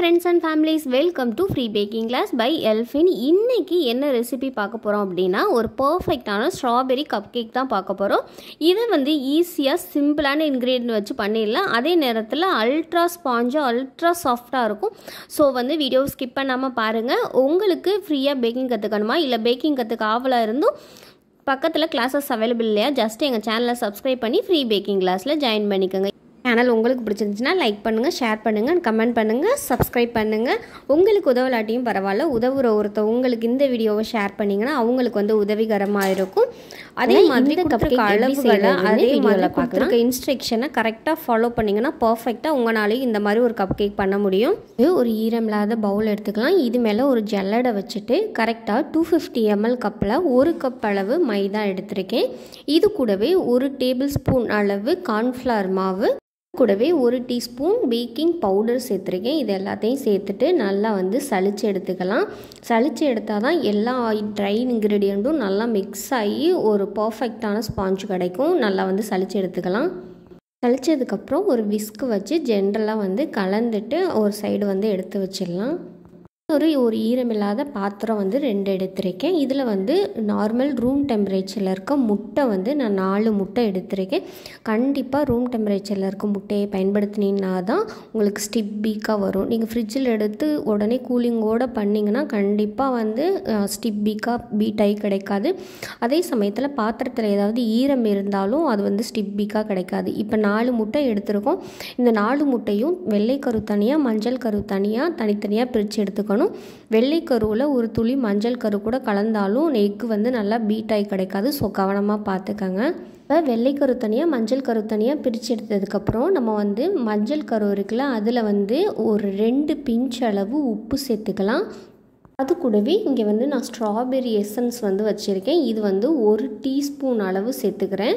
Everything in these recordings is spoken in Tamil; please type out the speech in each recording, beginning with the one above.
friends and families welcome to free baking class by Elfin இன்னைக்கு என்ன ரெசிபி பார்க்க போகிறோம் அப்படின்னா ஒரு பர்ஃபெக்டான ஸ்ட்ராபெரி கப் கேக் தான் பார்க்க போகிறோம் இதை வந்து ஈஸியாக சிம்பிளான இன்க்ரீடியன்ட் வச்சு பண்ணிடலாம் அதே நேரத்தில் அல்ட்ரா ஸ்பாஞ்சாக அல்ட்ரா சாஃப்டாக இருக்கும் ஸோ வந்து வீடியோ ஸ்கிப் பண்ணாமல் பாருங்கள் உங்களுக்கு ஃப்ரீயாக பேக்கிங் கற்றுக்கணுமா இல்லை பேக்கிங் கற்றுக்க ஆவலாக இருந்தும் பக்கத்தில் கிளாஸஸ் அவைலபிள் இல்லையா ஜஸ்ட் எங்கள் சேனலை சப்ஸ்கிரைப் பண்ணி ஃப்ரீ பேக்கிங் கிளாஸில் ஜாயின் பண்ணிக்கோங்க சேனல் உங்களுக்கு பிடிச்சிருந்துச்சுன்னா லைக் பண்ணுங்கள் ஷேர் பண்ணுங்கள் கமெண்ட் பண்ணுங்கள் சப்ஸ்கிரைப் பண்ணுங்கள் உங்களுக்கு உதவலாட்டியும் பரவாயில்ல உதவுற ஒருத்தர் உங்களுக்கு இந்த வீடியோவை ஷேர் பண்ணிங்கன்னா அவங்களுக்கு வந்து உதவிகரமாக இருக்கும் அதே மாதிரி கொடுத்துருக்க அளவுகளை அதே மாதிரி கொடுத்துருக்க இன்ஸ்ட்ரக்ஷனை கரெக்டாக ஃபாலோ பண்ணிங்கன்னா பர்ஃபெக்டாக உங்களாலேயும் இந்த மாதிரி ஒரு கப் கேக் பண்ண முடியும் இது ஒரு ஈரம் இல்லாத பவுல் எடுத்துக்கலாம் இது மேலே ஒரு ஜல்லடை வச்சுட்டு கரெக்டாக டூ ஃபிஃப்டி எம்எல் கப்பில் ஒரு கப் அளவு மைதா எடுத்திருக்கேன் இது கூடவே ஒரு டேபிள் ஸ்பூன் அளவு கார்ன்ஃப்ளவர் மாவு கூடவே ஒரு டீஸ்பூன் பேக்கிங் பவுடர் சேர்த்துருக்கேன் இது எல்லாத்தையும் சேர்த்துட்டு நல்லா வந்து சளிச்சு எடுத்துக்கலாம் சளிச்சு எடுத்தால் தான் எல்லா ட்ரை இன்க்ரீடியண்ட்டும் நல்லா மிக்ஸ் ஆகி ஒரு பர்ஃபெக்டான ஸ்பாஞ்ச் கிடைக்கும் நல்லா வந்து சளிச்சு எடுத்துக்கலாம் சளிச்சதுக்கப்புறம் ஒரு விஸ்க்கு வச்சு ஜென்ரலாக வந்து கலந்துட்டு ஒரு சைடு வந்து எடுத்து வச்சிடலாம் ஒரு ஒரு ஈரமில்லாத பாத்திரம் வந்து ரெண்டு எடுத்திருக்கேன் இதில் வந்து நார்மல் ரூம் டெம்பரேச்சரில் இருக்க முட்டை வந்து நான் நாலு முட்டை எடுத்திருக்கேன் கண்டிப்பாக ரூம் டெம்பரேச்சரில் இருக்க முட்டையை பயன்படுத்தினீங்கன்னா தான் உங்களுக்கு ஸ்டிப்பீக்காக வரும் நீங்கள் ஃப்ரிட்ஜில் எடுத்து உடனே கூலிங்கோடு பண்ணிங்கன்னா கண்டிப்பாக வந்து ஸ்டிப்பீக்காக பீட்டாகி கிடைக்காது அதே சமயத்தில் பாத்திரத்தில் ஏதாவது ஈரம் இருந்தாலும் அது வந்து ஸ்டிப்பீக்காக கிடைக்காது இப்போ நாலு முட்டை எடுத்திருக்கோம் இந்த நாலு முட்டையும் வெள்ளை கரு தனியாக மஞ்சள் கரு தனியாக தனித்தனியாக பிரித்து எடுத்துக்கணும் எடுத்துக்கணும் வெள்ளை கருவில் ஒரு துளி மஞ்சள் கரு கூட கலந்தாலும் எக்கு வந்து நல்லா பீட் ஆகி கிடைக்காது ஸோ கவனமாக பார்த்துக்கங்க இப்போ வெள்ளை கரு தனியாக மஞ்சள் கரு தனியாக பிரித்து எடுத்ததுக்கப்புறம் நம்ம வந்து மஞ்சள் கரு இருக்குல்ல அதில் வந்து ஒரு ரெண்டு பிஞ்ச் அளவு உப்பு சேர்த்துக்கலாம் அது கூடவே இங்கே வந்து நான் ஸ்ட்ராபெரி எசன்ஸ் வந்து வச்சுருக்கேன் இது வந்து ஒரு டீஸ்பூன் அளவு சேர்த்துக்கிறேன்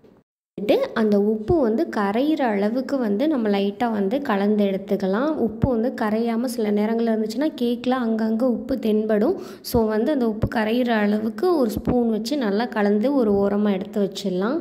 அந்த உப்பு வந்து கரையிற அளவுக்கு வந்து நம்ம லைட்டாக வந்து கலந்து எடுத்துக்கலாம் உப்பு வந்து கரையாமல் சில நேரங்களில் இருந்துச்சுன்னா கேக்கில் அங்கங்கே உப்பு தென்படும் ஸோ வந்து அந்த உப்பு கரையிற அளவுக்கு ஒரு ஸ்பூன் வச்சு நல்லா கலந்து ஒரு ஓரமாக எடுத்து வச்சிடலாம்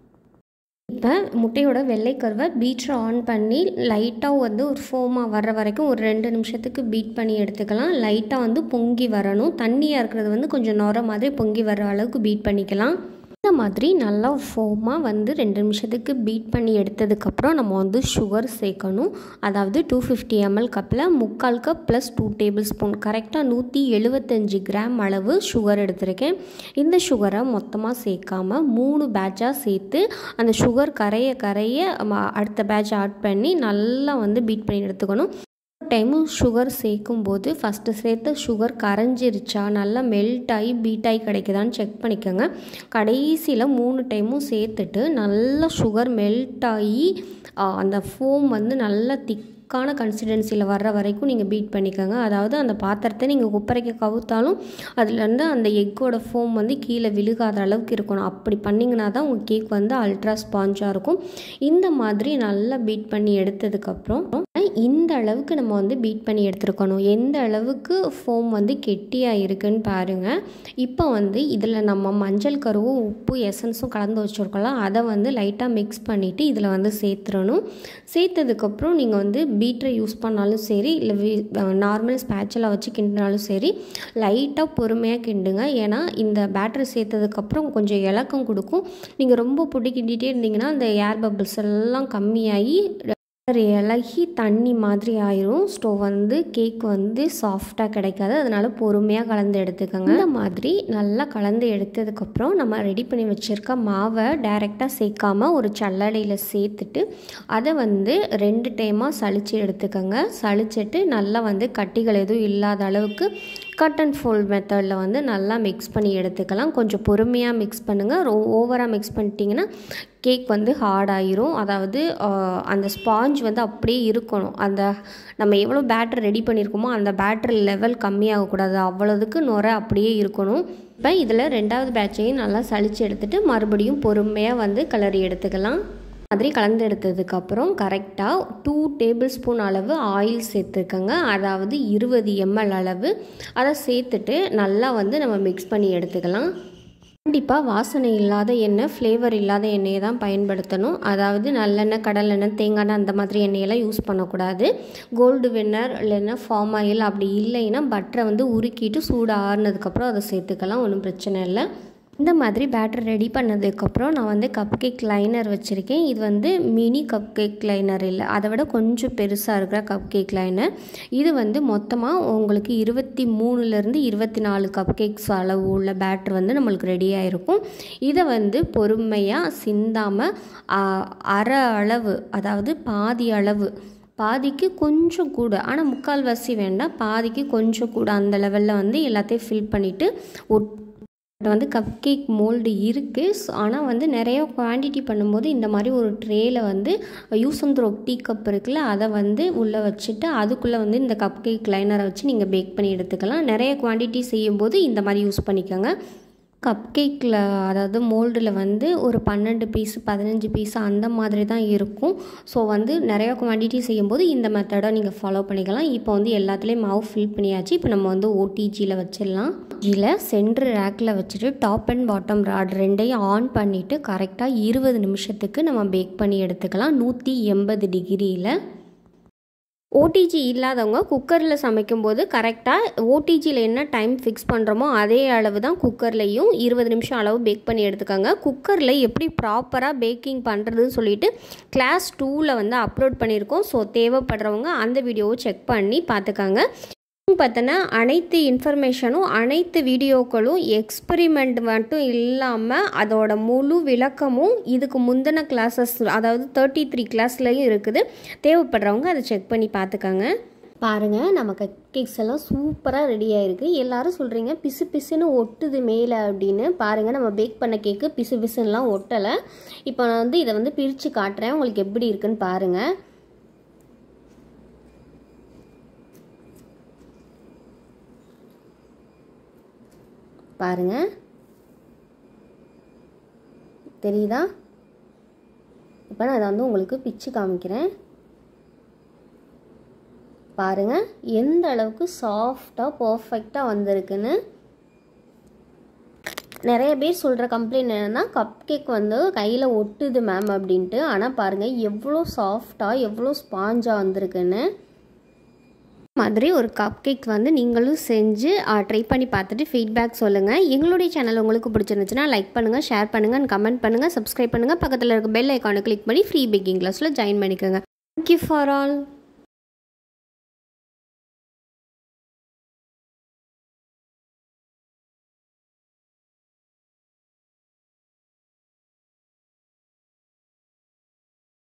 இப்போ முட்டையோட வெள்ளை கருவை பீட்ரை ஆன் பண்ணி லைட்டாக வந்து ஒரு ஃபோமாக வர்ற வரைக்கும் ஒரு ரெண்டு நிமிஷத்துக்கு பீட் பண்ணி எடுத்துக்கலாம் லைட்டாக வந்து பொங்கி வரணும் தண்ணியாக இருக்கிறது வந்து கொஞ்சம் நுர மாதிரி பொங்கி வர அளவுக்கு பீட் பண்ணிக்கலாம் இந்த மாதிரி நல்லா ஃபோமாக வந்து ரெண்டு நிமிஷத்துக்கு பீட் பண்ணி எடுத்ததுக்கப்புறம் நம்ம வந்து சுகர் சேர்க்கணும் அதாவது டூ ஃபிஃப்டி எம்எல் கப்பில் முக்கால் cup plus two tablespoon கரெக்டாக நூற்றி எழுபத்தஞ்சி கிராம் அளவு சுகர் எடுத்திருக்கேன் இந்த சுகரை மொத்தமாக சேர்க்காமல் மூணு பேட்சாக சேர்த்து அந்த சுகர் கரைய கரைய அடுத்த பேட்ச் ஆட் பண்ணி நல்லா வந்து பீட் பண்ணி எடுத்துக்கணும் டைமும் சுகர் சேர்க்கும் போது ஃபஸ்ட்டு சேர்த்த சுகர் கரைஞ்சிருச்சா நல்லா மெல்ட் ஆகி பீட் ஆகி கிடைக்குதான்னு செக் பண்ணிக்கோங்க கடைசியில் மூணு டைமும் சேர்த்துட்டு நல்லா சுகர் மெல்ட் ஆகி அந்த ஃபோம் வந்து நல்லா திக் திக்கான கன்சிஸ்டன்சியில் வர்ற வரைக்கும் நீங்கள் பீட் பண்ணிக்கோங்க அதாவது அந்த பாத்திரத்தை நீங்கள் குப்பரைக்கு கவுத்தாலும் அதுலேருந்து அந்த எக்கோட ஃபோம் வந்து கீழே விழுகாத அளவுக்கு இருக்கணும் அப்படி பண்ணிங்கன்னா தான் உங்கள் கேக் வந்து அல்ட்ரா ஸ்பாஞ்சாக இருக்கும் இந்த மாதிரி நல்லா பீட் பண்ணி எடுத்ததுக்கப்புறம் இந்த அளவுக்கு நம்ம வந்து பீட் பண்ணி எடுத்துருக்கணும் எந்த அளவுக்கு ஃபோம் வந்து கெட்டியாக இருக்குன்னு பாருங்கள் இப்போ வந்து இதில் நம்ம மஞ்சள் கருவும் உப்பு எசன்ஸும் கலந்து வச்சுருக்கோம்ல அதை வந்து லைட்டாக மிக்ஸ் பண்ணிவிட்டு இதில் வந்து சேர்த்துடணும் சேர்த்ததுக்கப்புறம் நீங்கள் வந்து பீட்டரை யூஸ் பண்ணாலும் சரி இல்லை நார்மல் ஸ்பேச்சலாக வச்சு கிண்டினாலும் சரி லைட்டாக பொறுமையாக கிண்டுங்க ஏன்னா இந்த பேட்டரி சேர்த்ததுக்கப்புறம் கொஞ்சம் இலக்கம் கொடுக்கும் நீங்கள் ரொம்ப பொடி கிண்டிகிட்டே இருந்தீங்கன்னா அந்த ஏர் பபிள்ஸ் எல்லாம் கம்மியாகி இலகி தண்ணி மாதிரி ஆயிரும் ஸ்டவ் வந்து கேக் வந்து சாஃப்டாக கிடைக்காது அதனால் பொறுமையாக கலந்து எடுத்துக்கோங்க இந்த மாதிரி நல்லா கலந்து எடுத்ததுக்கப்புறம் நம்ம ரெடி பண்ணி வச்சுருக்க மாவை டைரெக்டாக சேர்க்காம ஒரு சல்லடையில் சேர்த்துட்டு அதை வந்து ரெண்டு டைமாக சளிச்சு எடுத்துக்கோங்க சளிச்சிட்டு நல்லா வந்து கட்டிகள் எதுவும் இல்லாத அளவுக்கு கட் அண்ட் ஃபோல்ட் மெத்தடில் வந்து நல்லா மிக்ஸ் பண்ணி எடுத்துக்கலாம் கொஞ்சம் பொறுமையாக மிக்ஸ் பண்ணுங்கள் ஓவராக மிக்ஸ் பண்ணிட்டீங்கன்னா கேக் வந்து ஹார்ட் ஆயிரும் அதாவது அந்த ஸ்பாஞ்ச் வந்து அப்படியே இருக்கணும் அந்த நம்ம எவ்வளோ பேட்டர் ரெடி பண்ணியிருக்கோமோ அந்த பேட்டர் லெவல் கம்மியாகக்கூடாது அவ்வளோதுக்கு நுர அப்படியே இருக்கணும் இப்போ இதில் ரெண்டாவது பேட்சையும் நல்லா சளிச்சு எடுத்துகிட்டு மறுபடியும் பொறுமையாக வந்து கிளறி எடுத்துக்கலாம் மாதிரி கலந்து எடுத்ததுக்கப்புறம் கரெக்டாக டூ டேபிள் ஸ்பூன் அளவு ஆயில் சேர்த்துக்கோங்க அதாவது இருபது எம்எல் அளவு அதை சேர்த்துட்டு நல்லா வந்து நம்ம மிக்ஸ் பண்ணி எடுத்துக்கலாம் கண்டிப்பாக வாசனை இல்லாத எண்ணெய் ஃப்ளேவர் இல்லாத எண்ணெயை தான் பயன்படுத்தணும் அதாவது நல்லெண்ணெய் கடலெண்ணெய் தேங்காய் எண்ணெய் அந்த மாதிரி எண்ணெயெல்லாம் யூஸ் பண்ணக்கூடாது கோல்டு வின்னர் இல்லைன்னா ஃபார்ம் ஆயில் அப்படி இல்லைன்னா பட்டரை வந்து உருக்கிட்டு சூடு ஆறுனதுக்கப்புறம் அதை சேர்த்துக்கலாம் ஒன்றும் பிரச்சனை இல்லை இந்த மாதிரி பேட்டர் ரெடி பண்ணதுக்கப்புறம் நான் வந்து கப் கேக் லைனர் வச்சுருக்கேன் இது வந்து மினி கப் கேக் லைனர் இல்லை அதை விட கொஞ்சம் பெருசாக இருக்கிற கப் கேக் லைனர் இது வந்து மொத்தமாக உங்களுக்கு இருபத்தி மூணுலேருந்து இருபத்தி நாலு கப் கேக்ஸ் அளவு உள்ள பேட்டர் வந்து நம்மளுக்கு ரெடியாக இருக்கும் இதை வந்து பொறுமையாக சிந்தாமல் அரை அளவு அதாவது பாதி அளவு பாதிக்கு கொஞ்சம் கூட ஆனால் முக்கால்வாசி வேண்டாம் பாதிக்கு கொஞ்சம் கூட அந்த லெவலில் வந்து எல்லாத்தையும் ஃபில் பண்ணிவிட்டு ஒட் வந்து கப் கேக் மோல்டு இருக்குது ஆனால் வந்து நிறைய குவான்டிட்டி பண்ணும்போது இந்த மாதிரி ஒரு ட்ரேயில் வந்து use and throw tea cup இருக்குல்ல அதை வந்து உள்ளே வச்சுட்டு அதுக்குள்ளே வந்து இந்த கப் கேக் லைனரை வச்சு நீங்கள் பேக் பண்ணி எடுத்துக்கலாம் நிறைய குவான்டிட்டி செய்யும்போது இந்த மாதிரி யூஸ் பண்ணிக்கோங்க கப் கேக்கில் அதாவது மோல்டில் வந்து ஒரு பன்னெண்டு பீஸ் பதினஞ்சு பீஸ் அந்த மாதிரி தான் இருக்கும் ஸோ வந்து நிறைய குவான்டிட்டி செய்யும்போது இந்த மெத்தடை நீங்கள் ஃபாலோ பண்ணிக்கலாம் இப்போ வந்து எல்லாத்துலேயும் மாவு ஃபில் பண்ணியாச்சு இப்போ நம்ம வந்து ஓடிஜியில் வச்சிடலாம் ஜியில் சென்ட்ரு ரேக்கில் வச்சுட்டு டாப் அண்ட் பாட்டம் ராட் ரெண்டையும் ஆன் பண்ணிவிட்டு கரெக்டாக இருபது நிமிஷத்துக்கு நம்ம பேக் பண்ணி எடுத்துக்கலாம் நூற்றி எண்பது டிகிரியில் ஓடிஜி இல்லாதவங்க குக்கரில் சமைக்கும்போது கரெக்டாக ஓடிஜியில் என்ன டைம் ஃபிக்ஸ் பண்ணுறோமோ அதே அளவு தான் குக்கர்லேயும் இருபது நிமிஷம் அளவு பேக் பண்ணி எடுத்துக்கோங்க குக்கரில் எப்படி ப்ராப்பராக பேக்கிங் பண்ணுறதுன்னு சொல்லிட்டு கிளாஸ் டூவில் வந்து அப்லோட் பண்ணியிருக்கோம் ஸோ தேவைப்படுறவங்க அந்த வீடியோவை செக் பண்ணி பார்த்துக்கோங்க பார்த்தோன்னா அனைத்து இன்ஃபர்மேஷனும் அனைத்து வீடியோக்களும் எக்ஸ்பெரிமெண்ட் மட்டும் இல்லாமல் அதோட முழு விளக்கமும் இதுக்கு முந்தின கிளாஸஸ் அதாவது தேர்ட்டி த்ரீ கிளாஸ்லையும் இருக்குது தேவைப்படுறவங்க அதை செக் பண்ணி பார்த்துக்கோங்க பாருங்கள் நம்ம கப் கேக்ஸ் எல்லாம் சூப்பராக ரெடி ஆகிருக்கு எல்லாரும் சொல்கிறீங்க பிசு பிசுன்னு ஒட்டுது மேலே அப்படின்னு பாருங்கள் நம்ம பேக் பண்ண கேக்கு பிசு பிசுன்னெலாம் ஒட்டலை இப்போ நான் வந்து இதை வந்து பிரித்து காட்டுறேன் உங்களுக்கு எப்படி இருக்குன்னு பாருங்கள் பாருங்க தெரியுதா இப்போ நான் அதை வந்து உங்களுக்கு பிச்சு காமிக்கிறேன் பாருங்க எந்த அளவுக்கு சாஃப்டாக பர்ஃபெக்டாக வந்திருக்குன்னு நிறைய பேர் சொல்கிற கம்ப்ளைண்ட் என்னென்னா கப் கேக் வந்து கையில் ஒட்டுது மேம் அப்படின்ட்டு ஆனால் பாருங்கள் எவ்வளோ சாஃப்டாக எவ்வளோ ஸ்பாஞ்சாக வந்திருக்குன்னு மாதிரி ஒரு கப் கேக் வந்து நீங்களும் செஞ்சு ட்ரை பண்ணி பார்த்துட்டு ஃபீட்பேக் சொல்லுங்கள் எங்களுடைய சேனல் உங்களுக்கு பிடிச்சிருந்துச்சுன்னா லைக் பண்ணுங்கள் ஷேர் பண்ணுங்கள் கமெண்ட் பண்ணுங்கள் சப்ஸ்கிரைப் பண்ணுங்கள் பக்கத்தில் இருக்க பெல் ஐக்கானை கிளிக் பண்ணி ஃப்ரீ பேக்கிங் கிளாஸில் ஜாயின் பண்ணிக்கோங்க தேங்க்யூ ஃபார் ஆல்